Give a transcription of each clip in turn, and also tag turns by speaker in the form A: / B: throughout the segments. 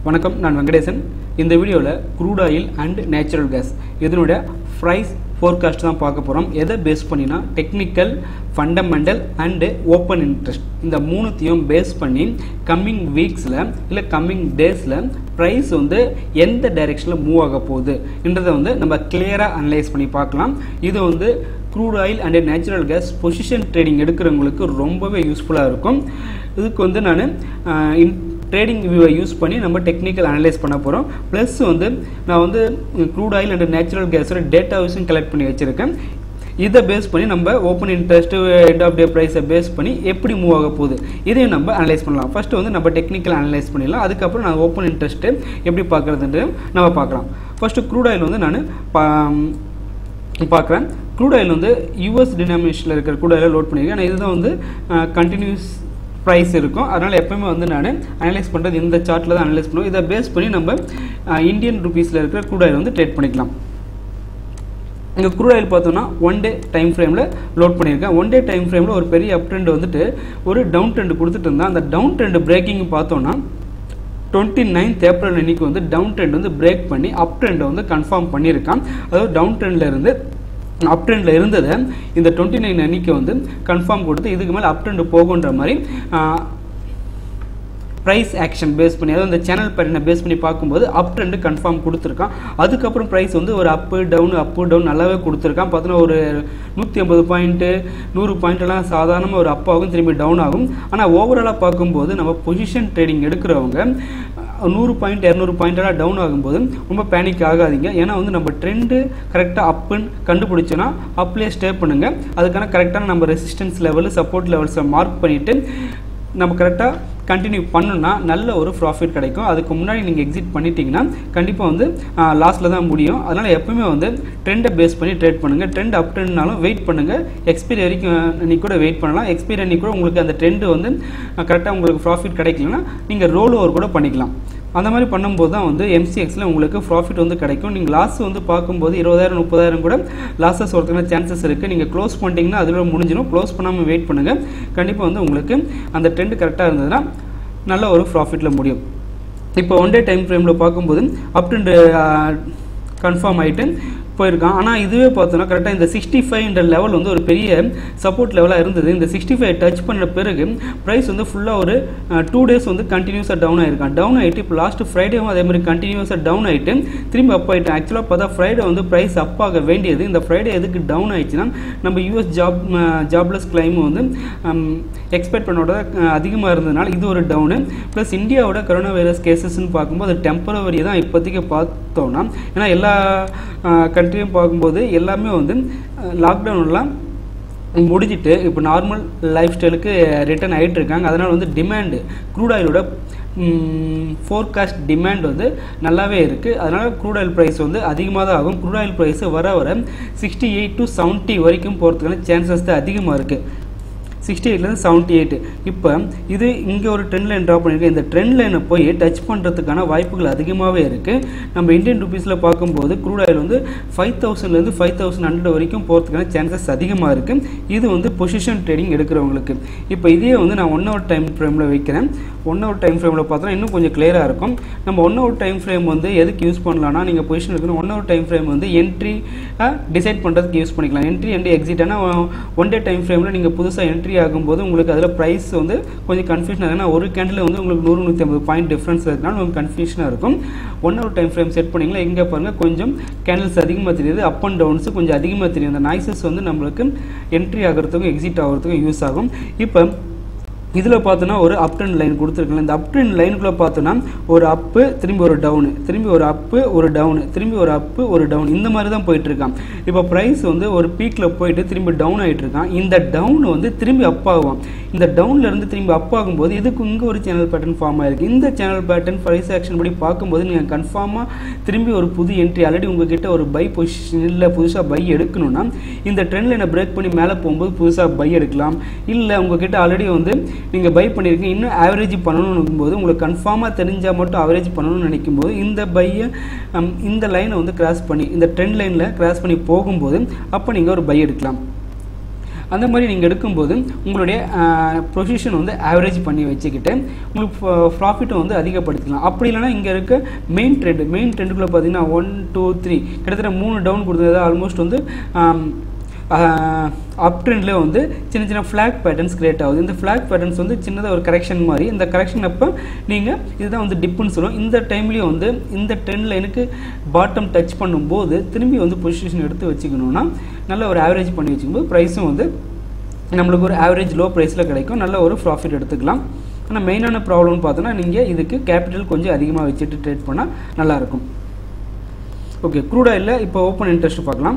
A: வணக்கம் நான் வெங்கடேசன் இந்த வீடியோவில் crude oil and natural gas இதனுடைய ப்ரைஸ் ஃபோர்காஸ்ட் தான் பார்க்க போகிறோம் எதை பேஸ் பண்ணினா technical fundamental and open interest இந்த மூணுத்தையும் பேஸ் பண்ணி கம்மிங் வீக்ஸில் இல்லை கம்மிங் டேஸில் ப்ரைஸ் வந்து எந்த டைரெக்ஷனில் மூவ் ஆக போகுது என்றதை வந்து நம்ம கிளியராக அனலைஸ் பண்ணி பார்க்கலாம் இது வந்து crude oil and natural gas position trading எடுக்கிறவங்களுக்கு ரொம்பவே யூஸ்ஃபுல்லாக இருக்கும் இதுக்கு வந்து நான் ட்ரேடிங் வியூவை யூஸ் பண்ணி நம்ம டெக்னிக்கல் அனலைஸ் பண்ண போகிறோம் ப்ளஸ் வந்து நான் வந்து க்ரூட் ஆயில் அண்ட் நேச்சுரல் கேஸோட டேட்டாவையும் கலெக்ட் பண்ணி வச்சுருக்கேன் இதை பேஸ் பண்ணி நம்ம open interest end of day ப்ரைஸை பேஸ் பண்ணி எப்படி மூவ் ஆக போகுது இதையும் நம்ம அனலைஸ் பண்ணலாம் ஃபஸ்ட்டு வந்து நம்ம டெக்னிக்கல் அனலைஸ் பண்ணிடலாம் அதுக்கப்புறம் நான் ஓப்பன் இன்ட்ரெஸ்ட்டு எப்படி பார்க்குறதுன்ட்டு நம்ம பார்க்கலாம் ஃபஸ்ட்டு க்ரூட் ஆயில் வந்து நான் பா பார்க்குறேன் க்ரூட் ஆயில் வந்து யூஎஸ் டினாமினேஷனில் இருக்கிற க்ரூட் ஆயிலை லோட் பண்ணியிருக்கேன் ஆனால் இதுதான் வந்து கண்டினியூஸ் ப்ரைஸ் இருக்கும் அதனால் எப்போவுமே வந்து நான் அனலைஸ் பண்ணுறது இந்த சார்ட்டில் தான் அனலைஸ் பண்ணுவோம் இதை பேஸ் பண்ணி நம்ம இந்தியன் ருபீஸில் இருக்கிற க்ரூட் ஆயில் வந்து ட்ரேட் பண்ணிக்கலாம் இங்கே க்ரூட் ஆயில் பார்த்தோன்னா ஒன் டே டைம் ஃப்ரேமில் லோட் பண்ணியிருக்கேன் ஒன் டே டைம் ஃப்ரேமில் ஒரு பெரிய அப் ட்ரெண்ட் வந்துட்டு ஒரு டவுன் ட்ரெண்ட் கொடுத்துட்டு இருந்தால் அந்த டவுன் ட்ரெண்ட் பிரேக்கிங் பார்த்தோன்னா டுவெண்ட்டி நைன்த் ஏப்ரல் அன்றைக்கி வந்து டவுன் ட்ரெண்ட் வந்து பிரேக் பண்ணி அப் ட்ரெண்டை வந்து கன்ஃபார்ம் பண்ணியிருக்கான் அதாவது டவுன் ட்ரெண்டில் இருந்து அப் ட்ரெண்டில் இருந்ததை இந்த டுவெண்ட்டி நைன் அன்றைக்கி வந்து கன்ஃபார்ம் கொடுத்து இதுக்கு மேலே அப் ட்ரெண்டு போகுன்ற மாதிரி ப்ரைஸ் ஆக்ஷன் பேஸ் பண்ணி அதாவது இந்த சேனல் பேட்டர்னை பேஸ் பண்ணி பார்க்கும்போது அப் ட்ரெண்டு கன்ஃபார்ம் கொடுத்துருக்கான் அதுக்கப்புறம் ப்ரைஸ் வந்து ஒரு அப்பு டவுன் அப்பு டவுன் நல்லாவே கொடுத்துருக்கான் பார்த்தோன்னா ஒரு நூற்றி ஐம்பது பாயிண்ட்டு நூறு பாயிண்ட்லாம் சாதாரணமாக ஒரு அப் ஆகும் திரும்பி டவுன் ஆகும் ஆனால் ஓவராலாக பார்க்கும்போது நம்ம பொசிஷன் ட்ரேடிங் எடுக்கிறவங்க நூறு பாயிண்ட் இரநூறு பாயிண்டெல்லாம் டவுன் ஆகும்போது ரொம்ப பேனிக் ஆகாதீங்க ஏன்னா வந்து நம்ம ட்ரெண்டு கரெக்டாக அப்புன்னு கண்டுபிடிச்சோன்னா அப்லேயே ஸ்டே பண்ணுங்கள் அதுக்கான கரெக்டான நம்ம ரெசிஸ்டன்ஸ் லெவலு சப்போர்ட் லெவல்ஸை மார்க் பண்ணிவிட்டு நம்ம கரெக்டாக கண்டினியூ பண்ணுனா நல்ல ஒரு ப்ராஃபிட் கிடைக்கும் அதுக்கு முன்னாடி நீங்கள் எக்ஸிட் பண்ணிட்டீங்கன்னா கண்டிப்பாக வந்து லாஸில் தான் முடியும் அதனால் எப்பவுமே வந்து ட்ரெண்டை பேஸ் பண்ணி ட்ரேட் பண்ணுங்கள் ட்ரெண்ட் அப் ட்ரெண்ட்னாலும் வெயிட் பண்ணுங்கள் எக்ஸ்பைரி வரைக்கும் அன்றைக்கி கூட வெயிட் பண்ணலாம் எக்ஸ்பைரி அன்றைக்கி கூட உங்களுக்கு அந்த ட்ரெண்டு வந்து கரெக்டாக உங்களுக்கு ப்ராஃபிட் கிடைக்கலன்னா நீங்கள் ரோல் ஓவர் கூட பண்ணிக்கலாம் அந்த மாதிரி பண்ணும்போது தான் வந்து எம்சிஎக்ஸில் உங்களுக்கு ப்ராஃபிட் வந்து கிடைக்கும் நீங்கள் லாஸ் வந்து பார்க்கும்போது இருபதாயிரம் முப்பதாயிரம் கூட லாஸஸ் வரதுக்கான சான்சஸ் இருக்குது நீங்கள் க்ளோஸ் பண்ணிட்டீங்கன்னா அதில் முடிஞ்சிடும் க்ளோஸ் பண்ணாமல் வெயிட் பண்ணுங்கள் கண்டிப்பாக வந்து உங்களுக்கு அந்த ட்ரெண்ட் கரெக்டாக இருந்ததுன்னா நல்ல ஒரு ப்ராஃபிட்டில் முடியும் இப்போ ஒன் டே டைம் ஃப்ரேமில் பார்க்கும்போது அப் டு கன்ஃபார்ம் ஆகிட்டு போயிருக்கான் ஆனால் இதுவே பார்த்தோன்னா கரெக்டாக இந்த சிக்ஸ்டி ஃபைவ்ன்ற லெவல் வந்து ஒரு பெரிய சப்போர்ட் லெவலாக இருந்தது இந்த சிக்ஸ்டி ஃபைவ் டச் பண்ண பிறகு ப்ரைஸ் வந்து ஃபுல்லாக ஒரு டூ டேஸ் வந்து கண்டினியூஸாக டவுன் ஆயிருக்கான் டவுன் ஆகிட்டு இப்போ லாஸ்ட் ஃப்ரைடேவும் அதே மாதிரி கண்டினியூஸாக டவுன் ஆகிட்டு திரும்பி அப் ஆகிட்டு ஆக்சுவலாக பார்த்தா ஃப்ரைடே வந்து ப்ரைஸ் அப் ஆக வேண்டியது இந்த ஃப்ரைடே எதுக்கு டவுன் ஆயிடுச்சுன்னா நம்ம யூஎஸ் ஜாப் ஜாப்லெஸ் கிளைம் வந்து எக்ஸ்பெக்ட் பண்ணோட அதிகமாக இருந்ததுனால இது ஒரு டவுனு ப்ளஸ் இந்தியாவோட கொரோனா வைரஸ் கேசஸ்ன்னு பார்க்கும்போது அது டெம்பரவரி தான் இப்போதைக்கு பார்த்தோன்னா ஏன்னா எல்லா கண்ட்ரியும் பார்க்கும்போது எல்லாமே வந்து லாக்டவுன்லாம் முடிஞ்சிட்டு இப்போ நார்மல் லைஃப் ஸ்டைலுக்கு ரிட்டர்ன் ஆகிட்டு இருக்காங்க அதனால் வந்து டிமாண்டு க்ரூட் ஆயிலோட ஃபோர்காஸ்ட் டிமாண்ட் வந்து நல்லாவே இருக்குது அதனால் க்ரூட் ஆயில் ப்ரைஸ் வந்து அதிகமாக தான் ஆகும் க்ரூட் ஆயில் ப்ரைஸ் வர வர சிக்ஸ்டி எயிட் டு செவன்ட்டி வரைக்கும் போகிறதுக்கான சான்சஸ் தான் அதிகமாக இருக்குது சிக்ஸ்டி எயிட்லேருந்து செவன்ட்டி எயிட் இப்போ இது இங்கே ஒரு ட்ரெண்ட் லைன் ட்ரா பண்ணியிருக்கேன் இந்த ட்ரெண்ட் லைனை போய் டச் பண்ணுறதுக்கான வாய்ப்புகள் அதிகமாகவே இருக்குது நம்ம இந்தியன் ருபீஸில் பார்க்கும்போது க்ரூட் ஆயில் வந்து ஃபைவ் தௌசண்ட்லேருந்து ஃபைவ் தௌசண்ட் ஹண்ட்ரட் வரைக்கும் போகிறதுக்கான சான்சஸ் அதிகமாக இருக்குது இது வந்து பொசிஷன் ட்ரேடிங் எடுக்கிறவங்களுக்கு இப்போ இதே வந்து நான் ஒன் ஹவர் டைம் ஃப்ரேமில் வைக்கிறேன் ஒன் ஹவர் டைம் ஃப்ரேமில் பார்த்தோன்னா இன்னும் கொஞ்சம் கிளியராக இருக்கும் நம்ம ஒன் ஹவர் டைம் ஃப்ரேம் வந்து எதுக்கு யூஸ் பண்ணலாம்னா நீங்கள் பொசிஷன் இருக்கணும் ஒன் ஹவர் டைம் ஃப்ரேம் வந்து என்ட்ரி டிசைட் பண்ணுறதுக்கு யூஸ் பண்ணிக்கலாம் என்ட்ரி அண்ட் எக்ஸிட் ஆனால் ஒன் டே டைம் ஃப்ரேமில் நீங்கள் புதுசாக என்ட்ரி ஆகும்போது உங்களுக்கு அதில் ப்ரைஸ் வந்து கொஞ்சம் கன்ஃபியூஷன் ஆகுதுன்னா ஒரு கேண்டில் வந்து உங்களுக்கு நூறு நூற்றி ஐம்பது பாயிண்ட் டிஃப்ரென்ஸ் இருக்கனால உங்களுக்கு கன்ஃபியூஷனாக இருக்கும் one hour time frame set பண்ணிங்களா இங்கே பாருங்கள் கொஞ்சம் கேண்டில்ஸ் அதிகமாக தெரியுது அப் அண்ட் டவுன்ஸ் கொஞ்சம் அதிகமாக தெரியும் அந்த நாய்ஸஸ் வந்து நம்மளுக்கு என்ட்ரி ஆகிறதுக்கும் எக்ஸிட் ஆகிறதுக்கும் யூஸ் ஆகும் இப்போ இதில் பார்த்தோன்னா ஒரு அப் ட்ரெண்ட் லைன் கொடுத்துருக்கல இந்த அப் ட்ரெண்ட் லைனுக்குள்ளே பார்த்தோன்னா ஒரு அப்பு திரும்பி ஒரு டவுனு திரும்பி ஒரு அப்பு ஒரு டவுனு திரும்பி ஒரு அப்பு ஒரு டவுன் இந்த மாதிரி தான் போயிட்டுருக்கான் இப்போ ப்ரைஸ் வந்து ஒரு பீக்கில் போயிட்டு திரும்பி டவுன் ஆகிட்டு இருக்கான் இந்த டவுன் வந்து திரும்பி அப் ஆகும் இந்த டவுனில் இருந்து திரும்பி அப் ஆகும்போது இதுக்கு இங்கே ஒரு சேனல் பேட்டர்ன் ஃபார்ம் ஆயிருக்கு இந்த சேனல் பேட்டர்ன் ப்ரைஸ் ஆக்ஷன் படி பார்க்கும்போது நீங்கள் கன்ஃபார்மாக திரும்பி ஒரு புது என்ட்ரி ஆல்ரெடி உங்ககிட்ட ஒரு பை பொசிஷனில் புதுசாக பை எடுக்கணும்னா இந்த ட்ரெண்ட் லைனை பிரேக் பண்ணி மேலே போகும்போது புதுசாக பை எடுக்கலாம் இல்லை உங்ககிட்ட ஆல்ரெடி வந்து நீங்கள் பை பண்ணியிருக்கீங்க இன்னும் ஆவரேஜ் பண்ணணும்னு போது உங்களுக்கு கன்ஃபார்மாக தெரிஞ்சால் மட்டும் ஆவரேஜ் பண்ணணும்னு நினைக்கும் போது இந்த பையை இந்த லைனை வந்து கிராஸ் பண்ணி இந்த ட்ரெண்ட் லைனில் கிராஸ் பண்ணி போகும்போது அப்போ நீங்கள் ஒரு பை எடுக்கலாம் அந்த மாதிரி நீங்கள் எடுக்கும்போது உங்களுடைய பொசிஷன் வந்து ஆவரேஜ் பண்ணி வச்சுக்கிட்டு உங்களுக்கு ப்ராஃபிட்டும் வந்து அதிகப்படுத்திக்கலாம் அப்படி இல்லைன்னா இங்கே இருக்க மெயின் ட்ரெண்ட் மெயின் ட்ரெண்டுக்குள்ளே பார்த்தீங்கன்னா ஒன் டூ த்ரீ கிட்டத்தட்ட மூணு டவுன் கொடுத்தது ஆல்மோஸ்ட் வந்து அப் ட்ரெண்டில் வந்து சின்ன சின்ன ஃப்ளாக் பேட்டர்ன்ஸ் கிரியேட் ஆகுது இந்த ஃப்ளாக் பேட்டர்ன்ஸ் வந்து சின்னதாக ஒரு கரெக்ஷன் மாதிரி இந்த கரெக்ஷன் அப்போ நீங்கள் இதுதான் வந்து டிப்புன்னு சொல்லுவோம் இந்த டைம்லேயும் வந்து இந்த ட்ரெண்ட் லைனுக்கு பாட்டம் டச் பண்ணும்போது திரும்பி வந்து பொசிஷன் எடுத்து வச்சுக்கணுன்னா நல்ல ஒரு ஆவரேஜ் பண்ணி வச்சுக்கும்போது ப்ரைஸும் வந்து நம்மளுக்கு ஒரு ஆவரேஜ் லோ ப்ரைஸில் கிடைக்கும் நல்ல ஒரு ப்ராஃபிட் எடுத்துக்கலாம் ஆனால் மெயினான ப்ராப்ளம்னு பார்த்தோன்னா நீங்கள் இதுக்கு கேபிட்டல் கொஞ்சம் அதிகமாக வச்சுட்டு ட்ரேட் பண்ணால் நல்லாயிருக்கும் ஓகே க்ரூட் ஆயிலில் இப்போ ஓப்பன் இன்ட்ரெஸ்ட் பார்க்கலாம்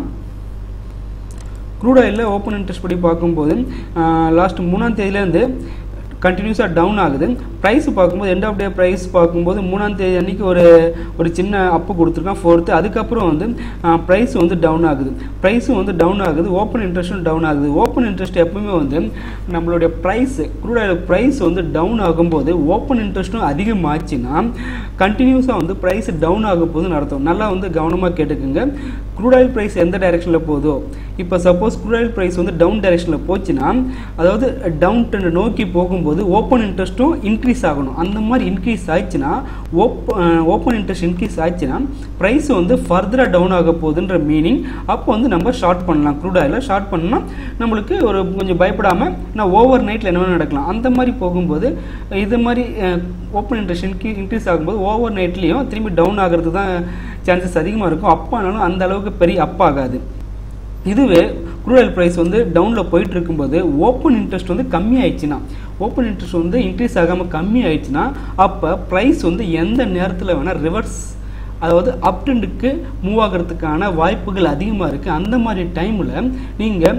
A: க்ரூட் ஆயிலில் ஓப்பன் இன்ட்ரெஸ்ட் படி பார்க்கும்போது லாஸ்ட் மூணாம் தேதியிலேருந்து கண்டினியூஸாக டவுன் ஆகுது ப்ரைஸ் பார்க்கும்போது எண்ட் ஆஃப் டே ப்ரைஸ் பார்க்கும்போது மூணாம் தேதி அன்றைக்கி ஒரு ஒரு சின்ன அப்பு கொடுத்துருக்கான் ஃபோர்த்து அதுக்கப்புறம் வந்து ப்ரைஸ் வந்து டவுன் ஆகுது ப்ரைஸும் வந்து டவுன் ஆகுது ஓப்பன் இன்ட்ரெஸ்ட்டும் டவுன் ஆகுது ஓப்பன் இன்ட்ரெஸ்ட் எப்பவுமே வந்து நம்மளுடைய ப்ரைஸ் க்ரூட் ஆயில் ப்ரைஸ் வந்து டவுன் ஆகும்போது ஓப்பன் இன்ட்ரெஸ்ட்டும் அதிகமாச்சுன்னா கண்டினியூஸாக வந்து ப்ரைஸ் டவுன் ஆகும் போது நடத்தும் நல்லா வந்து கவனமாக கேட்டுக்குங்க க்ரூட் ஆயில் ப்ரைஸ் எந்த டைரெக்ஷனில் போதோ இப்போ சப்போஸ் க்ரூட் ஆயில் ப்ரைஸ் வந்து டவுன் டைரெக்ஷனில் போச்சுன்னா அதாவது டவுன் ட்ரெண்ட் நோக்கி போகும்போது ஓப்பன் இன்ட்ரெஸ்ட்டும் இன்க்ரீஸ் ஆகணும் அந்த மாதிரி இன்க்ரீஸ் ஆச்சுன்னா ஓப் ஓப்பன் இன்ட்ரெஸ்ட் இன்க்ரீஸ் ஆச்சுன்னா ப்ரைஸ் வந்து ஃபர்தராக டவுன் ஆக போகுதுன்ற மீனிங் அப்போ வந்து நம்ம ஷார்ட் பண்ணலாம் க்ரூட் ஆயிலில் ஷார்ட் பண்ணால் நம்மளுக்கு ஒரு கொஞ்சம் பயப்படாமல் நான் ஓவர் நைட்டில் என்ன நடக்கலாம் அந்த மாதிரி போகும்போது இது மாதிரி ஓப்பன் இன்ட்ரெஸ்ட் இன்க்ரீ இன்க்ரீஸ் ஆகும்போது ஓவர் நைட்லேயும் திரும்பி டவுன் ஆகிறது தான் சான்சஸ் அதிகமாக இருக்கும் அப் ஆனாலும் அந்த அளவுக்கு பெரிய அப் ஆகாது இதுவே க்ரூட் ஆயில் ப்ரைஸ் வந்து டவுனில் போயிட்டு இருக்கும்போது ஓப்பன் இன்ட்ரெஸ்ட் வந்து கம்மி ஆயிடுச்சுன்னா ஓப்பன் இன்ட்ரெஸ்ட் வந்து இன்க்ரீஸ் ஆகாமல் கம்மி ஆயிடுச்சுன்னா அப்போ ப்ரைஸ் வந்து எந்த நேரத்தில் வேணால் ரிவர்ஸ் அதாவது அப் ட்ரெண்டுக்கு மூவ் ஆகிறதுக்கான வாய்ப்புகள் அதிகமாக இருக்குது அந்த மாதிரி டைமில் நீங்கள்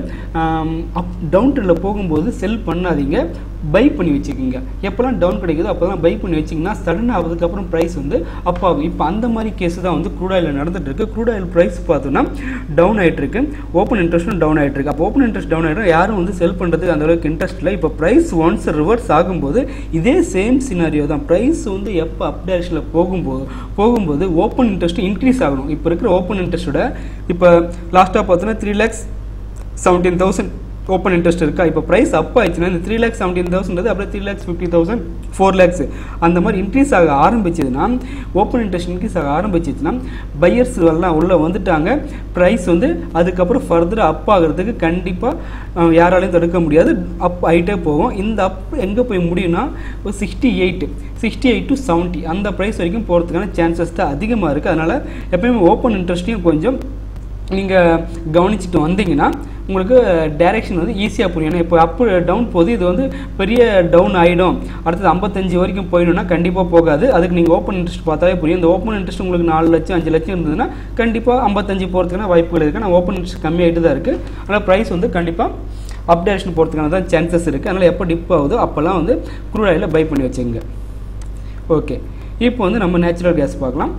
A: அப் டவுன் ட்ரெண்டில் போகும்போது செல் பண்ணாதீங்க பை பண்ணி வச்சுக்கோங்க எப்போல்லாம் டவுன் கிடைக்குதோ அப்போ தான் பை பண்ணி வச்சிங்கன்னா சடன் ஆகிறதுக்கப்புறம் ப்ரைஸ் வந்து அப் ஆகும் இப்போ அந்த மாதிரி கேஸ் தான் வந்து க்ரூட் ஆயில் நடந்துட்டு இருக்கு க்ரூட் ஆயில் ப்ரைஸ் பார்த்தோன்னா டவுன் ஆகிட்டு இருக்கு ஓப்பன் இன்ட்ரெஸ்ட்டும் டவுன் ஆகிட்டு இருக்கு அப்போ ஓப்பன் இன்ட்ரெஸ்ட் டவுன் ஆகிடும் யாரும் வந்து செல் பண்ணுறதுக்கு அந்த அளவுக்கு இன்ட்ரெஸ்ட் இல்லை இப்போ ப்ரைஸ் ஒன்ஸ் ரிவர்ஸ் ஆகும்போது இதே சேம் சினாரியோ தான் ப்ரைஸ் வந்து எப்போ அப் டைரக்ஷனில் போகும்போது போகும்போது ஓப்பன் இன்ட்ரெஸ்ட் இன்க்ரீஸ் ஆகணும் இப்போ இருக்கிற ஓப்பன் இன்ட்ரெஸ்ட்டோட இப்போ லாஸ்ட்டாக பார்த்தோன்னா three lakhs seventeen thousand open interest இருக்கா இப்போ ப்ரைஸ் அப் ஆயிடுச்சுன்னா இந்த த்ரீ லேக்ஸ் செவன்டீன் தௌசண்ட் அப்படியே three lakhs fifty thousand four lakhs அந்த மாதிரி இன்க்ரீஸ் ஆக ஆரம்பிச்சதுன்னா ஓப்பன் இன்ட்ரெஸ்ட் இன்க்ரீஸ் ஆக ஆரம்பிச்சிச்சுன்னா பையர்ஸ் எல்லாம் உள்ளே வந்துட்டாங்க ப்ரைஸ் வந்து அதுக்கப்புறம் ஃபர்தராக அப் ஆகிறதுக்கு கண்டிப்பாக யாராலையும் தடுக்க முடியாது அப் ஆகிட்டே போகும் இந்த அப் எங்கே போய் முடியும்னா ஒரு sixty eight sixty eight to seventy அந்த ப்ரைஸ் வரைக்கும் போகிறதுக்கான சான்சஸ் தான் அதிகமாக இருக்குது அதனால் எப்பயுமே ஓப்பன் இன்ட்ரெஸ்ட்டையும் கொஞ்சம் நீங்கள் கவனிச்சுட்டு வந்தீங்கன்னா உங்களுக்கு டைரெக்ஷன் வந்து ஈஸியாக புரியும் ஏன்னா இப்போ அப்பு டவுன் போகுது இது வந்து பெரிய டவுன் ஆகிடும் அடுத்தது ஐம்பத்தஞ்சு வரைக்கும் போயிடும்னா கண்டிப்பாக போகாது அதுக்கு நீங்கள் ஓப்பன் இன்ட்ரெஸ்ட் பார்த்தாலே புரியும் இந்த ஓப்பன் இன்ட்ரெஸ்ட் உங்களுக்கு நாலு லட்சம் அஞ்சு லட்சம் இருந்ததுன்னா கண்டிப்பாக ஐம்பத்தஞ்சு போகிறதுக்கான வாய்ப்புகள் இருக்குது ஆனால் ஓப்பன் இன்ட்ரெஸ்ட் கம்மியாகிட்டு தான் இருக்குது ஆனால் ப்ரைஸ் வந்து கண்டிப்பாக அப் டைரக்ஷன் போகிறதுக்கான தான் சான்சஸ் இருக்குது அதனால் எப்போ டிப் ஆகுதோ அப்போல்லாம் வந்து க்ரூட் ஆயிலில் பை பண்ணி வச்சுங்க ஓகே இப்போ வந்து நம்ம நேச்சுரல் கேஸ் பார்க்கலாம்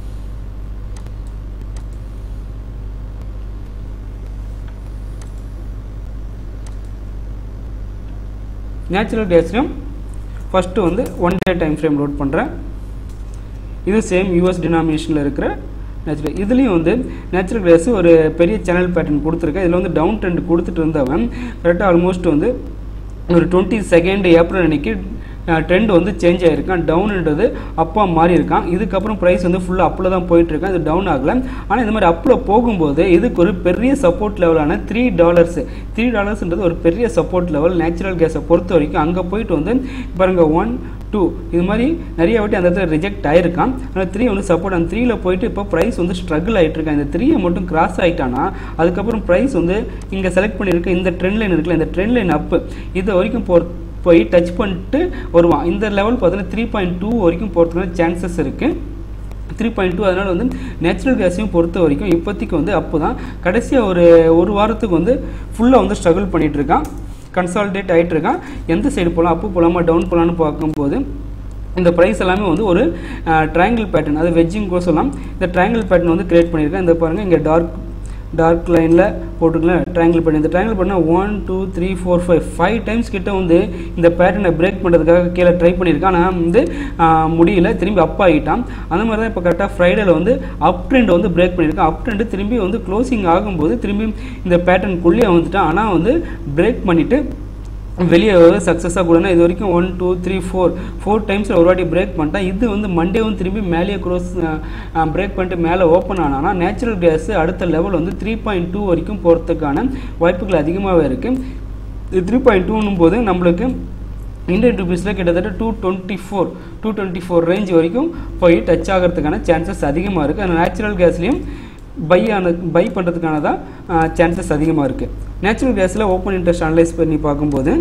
A: நேச்சுரல் கேஸ்லையும் ஃபஸ்ட்டு வந்து one day time frame load பண்ணுறேன் இது சேம் யூஎஸ் டினாமினேஷனில் இருக்கிற நேச்சுரல் இதுலேயும் வந்து நேச்சுரல் கேஸ் ஒரு பெரிய சேனல் பேட்டர்ன் கொடுத்துருக்கேன் இதில் வந்து டவுன் ட்ரெண்ட் கொடுத்துட்டு இருந்தவன் கரெக்டாக ஆல்மோஸ்ட் வந்து ஒரு டுவெண்ட்டி செகண்ட் ஏப்ரல் அன்னைக்கு ட்ரெண்ட் வந்து சேஞ்ச் ஆகிருக்கான் டவுன்ன்றது அப்பா மாறி இருக்கான் இதுக்கப்புறம் ப்ரைஸ் வந்து ஃபுல்லாக அப்பில் தான் போயிட்டுருக்கான் இது டவுன் ஆகலை ஆனால் இந்த மாதிரி அப்பில் போகும்போது இதுக்கு ஒரு பெரிய சப்போர்ட் லெவலான த்ரீ டாலர்ஸ் த்ரீ டாலர்ஸ்ன்றது ஒரு பெரிய சப்போர்ட் லெவல் நேச்சுரல் கேஸை பொறுத்த வரைக்கும் அங்கே போயிட்டு வந்து பாருங்கள் ஒன் டூ இது மாதிரி நிறைய வாட்டி அந்த இடத்துல ரிஜெக்ட் ஆயிருக்கான் ஆனால் த்ரீ வந்து சப்போர்ட் அந்த த்ரீல போயிட்டு இப்போ ப்ரைஸ் வந்து ஸ்ட்ரகிள் ஆகிட்டு இருக்கான் இந்த த்ரீயை மட்டும் கிராஸ் ஆகிட்டானா அதுக்கப்புறம் ப்ரைஸ் வந்து இங்கே செலக்ட் பண்ணியிருக்க இந்த ட்ரெண்ட் லைன் இருக்குல்ல இந்த ட்ரெண்ட் லைன் அப்பு இது வரைக்கும் போகிற போய் டச் பண்ணிட்டு வருவான் இந்த லெவல் பார்த்தீங்கன்னா த்ரீ பாயிண்ட் டூ வரைக்கும் போகிறதுக்கான சான்சஸ் இருக்குது த்ரீ பாயிண்ட் டூ அதனால் வந்து நேச்சுரல் கேஸையும் பொறுத்த வரைக்கும் இப்போதைக்கு வந்து அப்போ தான் கடைசியாக ஒரு ஒரு வாரத்துக்கு வந்து ஃபுல்லாக வந்து ஸ்ட்ரகிள் பண்ணிகிட்டு இருக்கான் கன்சால்டேட் ஆகிட்டு இருக்கான் எந்த சைடு போகலாம் அப்பு போகலாமா டவுன் போகலான்னு பார்க்கும்போது இந்த ப்ரைஸ் எல்லாமே வந்து ஒரு ட்ரையாங்கிள் பேட்டர்ன் அது வெஜ்ஜிங் கூட சொல்லலாம் இந்த ட்ரையாங்கிள் பேட்டர்ன் வந்து கிரியேட் பண்ணியிருக்கேன் இந்த பாருங்கள் இங்கே டார்க் டார்க் லைனில் போட்டுக்கலாம் ட்ரையாங்கிள் பண்ணி இந்த ட்ரையாங்கிள் பண்ணால் one two three four five five times கிட்ட வந்து இந்த பேட்டர்னை பிரேக் பண்ணுறதுக்காக கீழே ட்ரை பண்ணியிருக்கான் ஆனால் வந்து ஆஹ், முடியல திரும்பி அப் ஆகிட்டான் அந்த மாதிரி தான் இப்போ கரெக்டாக ஃப்ரைடேல வந்து அப் ட்ரெண்ட் வந்து பிரேக் பண்ணியிருக்கான் அப் ட்ரெண்டு திரும்பி வந்து க்ளோசிங் ஆகும்போது திரும்பி இந்த பேட்டர்னுக்குள்ளேயே வந்துட்டான் ஆனால் வந்து பிரேக் பண்ணிவிட்டு வெளியே சக்ஸஸாக கூடனா இது வரைக்கும் one two three four four டைம்ஸில் ஒரு வாட்டி பிரேக் பண்ணிட்டேன் இது வந்து மண்டேவும் திரும்பி மேலேயே க்ரோஸ் பிரேக் பண்ணிட்டு மேலே ஓப்பன் ஆனானா நேச்சுரல் கேஸ் அடுத்த லெவல் வந்து த்ரீ பாயிண்ட் டூ வரைக்கும் போகிறதுக்கான வாய்ப்புகள் அதிகமாகவே இருக்குது த்ரீ பாயிண்ட் டூன்னும் போது நம்மளுக்கு இந்தியன் ருபீஸில் கிட்டத்தட்ட two twenty four two twenty four range வரைக்கும் போய் டச் ஆகிறதுக்கான சான்சஸ் அதிகமாக இருக்குது அந்த நேச்சுரல் கேஸ்லேயும் பை ஆன பை பண்ணுறதுக்கான தான் சான்சஸ் அதிகமாக இருக்குது நேச்சுரல் கேஸில் ஓப்பன் இன்ட்ரெஸ்ட் அனலைஸ் பண்ணி பார்க்கும்போது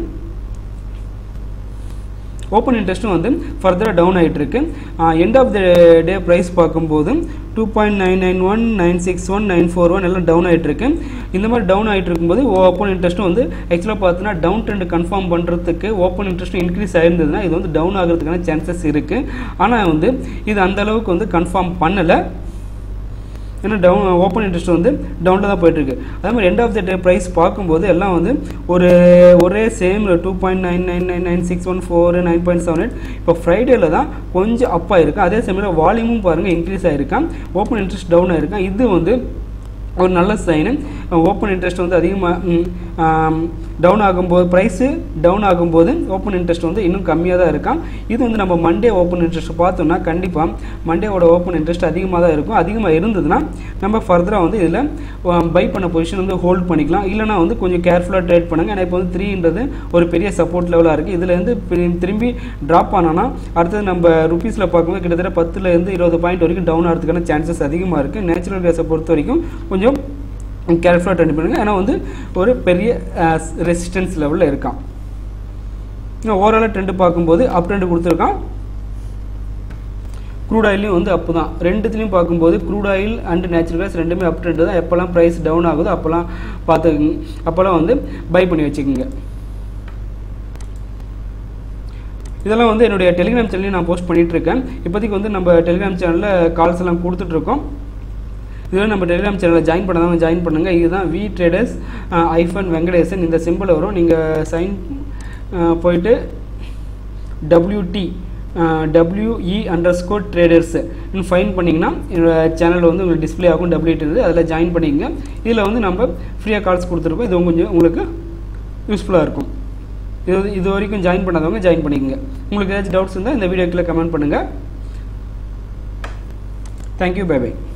A: ஓப்பன் இன்ட்ரெஸ்ட்டும் வந்து ஃபர்தராக டவுன் ஆகிட்டு இருக்கு end of the day price பார்க்கும்போது two point nine nine one nine six one nine four one எல்லாம் டவுன் ஆகிட்டு இருக்கு இந்த மாதிரி டவுன் ஆகிட்டு இருக்கும்போது ஓப்பன் இன்ட்ரெஸ்ட்டும் வந்து ஆக்சுவலாக பார்த்தீங்கன்னா டவுன் ட்ரெண்ட் கன்ஃபார்ம் பண்ணுறதுக்கு ஓப்பன் இன்ட்ரெஸ்ட் இன்க்ரீஸ் ஆயிருந்ததுன்னா இது வந்து டவுன் ஆகிறதுக்கான சான்சஸ் இருக்குது ஆனால் வந்து இது அந்த அளவுக்கு வந்து கன்ஃபார்ம் பண்ணலை ஏன்னா டவுன் ஓப்பன் இன்ட்ரெஸ்ட் வந்து டவுனில் தான் போயிட்டுருக்கு அதே மாதிரி end of the day price பார்க்கும்போது எல்லாம் வந்து ஒரு ஒரே same two point nine nine nine nine six one four nine point seven eight இப்போ ஃப்ரைடேல தான் கொஞ்சம் அப் ஆயிருக்கு அதே சமயம் வால்யூமும் பாருங்கள் இன்க்ரீஸ் ஆகிருக்கான் ஓப்பன் இன்ட்ரெஸ்ட் டவுன் ஆகிருக்கான் இது வந்து ஒரு நல்ல சைனு ஓப்பன் இன்ட்ரெஸ்ட் வந்து அதிகமாக டவுன் ஆகும்போது ப்ரைஸு டவுன் ஆகும்போது ஓப்பன் இன்ட்ரெஸ்ட் வந்து இன்னும் கம்மியாக தான் இருக்கான் இது வந்து நம்ம மண்டே ஓப்பன் இன்ட்ரெஸ்ட் பார்த்தோம்னா கண்டிப்பாக மண்டேவோட ஓப்பன் இன்ட்ரெஸ்ட் அதிகமாக தான் இருக்கும் அதிகமாக இருந்ததுன்னா நம்ம ஃபர்தராக வந்து இதில் பை பண்ண பொசிஷன் வந்து ஹோல்ட் பண்ணிக்கலாம் இல்லைனா வந்து கொஞ்சம் கேர்ஃபுல்லாக ட்ரேட் பண்ணுங்கள் ஏன்னா இப்போ வந்து த்ரீன்றது ஒரு பெரிய சப்போர்ட் லெவலாக இருக்குது இதுலேருந்து திரும்பி ட்ராப் ஆனோன்னா அடுத்தது நம்ம ருபீஸில் பார்க்கும்போது கிட்டத்தட்ட பத்துலேருந்து இருபது பாயிண்ட் வரைக்கும் டவுன் ஆகிறதுக்கான சான்சஸ் அதிகமாக இருக்குது நேச்சுரல் கேஸை பொறுத்த வரைக்கும் கொஞ்சம் கேர்ஃபுல்லாக ட்ரெண்ட் பண்ணுங்க ஏன்னா வந்து ஒரு பெரிய ரெசிஸ்டன்ஸ் லெவலில் இருக்கான் ஓவராலாக ட்ரெண்டு பார்க்கும்போது அப் ட்ரெண்டு கொடுத்துருக்கான் க்ரூட் ஆயிலையும் வந்து அப்பு தான் ரெண்டுத்துலையும் பார்க்கும்போது crude oil and natural gas ரெண்டுமே அப் ட்ரெண்டு தான் எப்போல்லாம் ப்ரைஸ் டவுன் ஆகுதோ அப்போல்லாம் பார்த்துக்குங்க அப்போல்லாம் வந்து பை பண்ணி வச்சுக்கோங்க இதெல்லாம் வந்து என்னுடைய டெலிகிராம் சேனலையும் நான் போஸ்ட் பண்ணிட்டு இருக்கேன் இப்போதைக்கு வந்து நம்ம டெலிகிராம் சேனலில் கால்ஸ் எல்லாம் கொடுத்துட்ருக்கோம் இதில் நம்ம டெலிகிராம் சேனலில் ஜாயின் பண்ணாதவங்க ஜாயின் பண்ணுங்கள் இதுதான் வி ட்ரேடர்ஸ் ஐஃபன் வெங்கடேசன் இந்த சிம்பிள் வரும் நீங்கள் சைன் போயிட்டு WD WE underscore traders find பண்ணிங்கன்னா என்னோடய சேனல் வந்து உங்களுக்கு டிஸ்ப்ளே ஆகும் டபிள்யூடி இருக்குது அதில் ஜாயின் பண்ணிங்க இதில் வந்து நம்ம ஃப்ரீயாக கால்ஸ் கொடுத்துருக்கோம் இது கொஞ்சம் உங்களுக்கு யூஸ்ஃபுல்லாக இருக்கும் இது இது வரைக்கும் ஜாயின் பண்ணாதவங்க ஜாயின் பண்ணிக்கங்க உங்களுக்கு ஏதாச்சும் டவுட்ஸ் இருந்தால் இந்த வீடியோக்கில் கமெண்ட் பண்ணுங்கள் தேங்க்யூ பை பை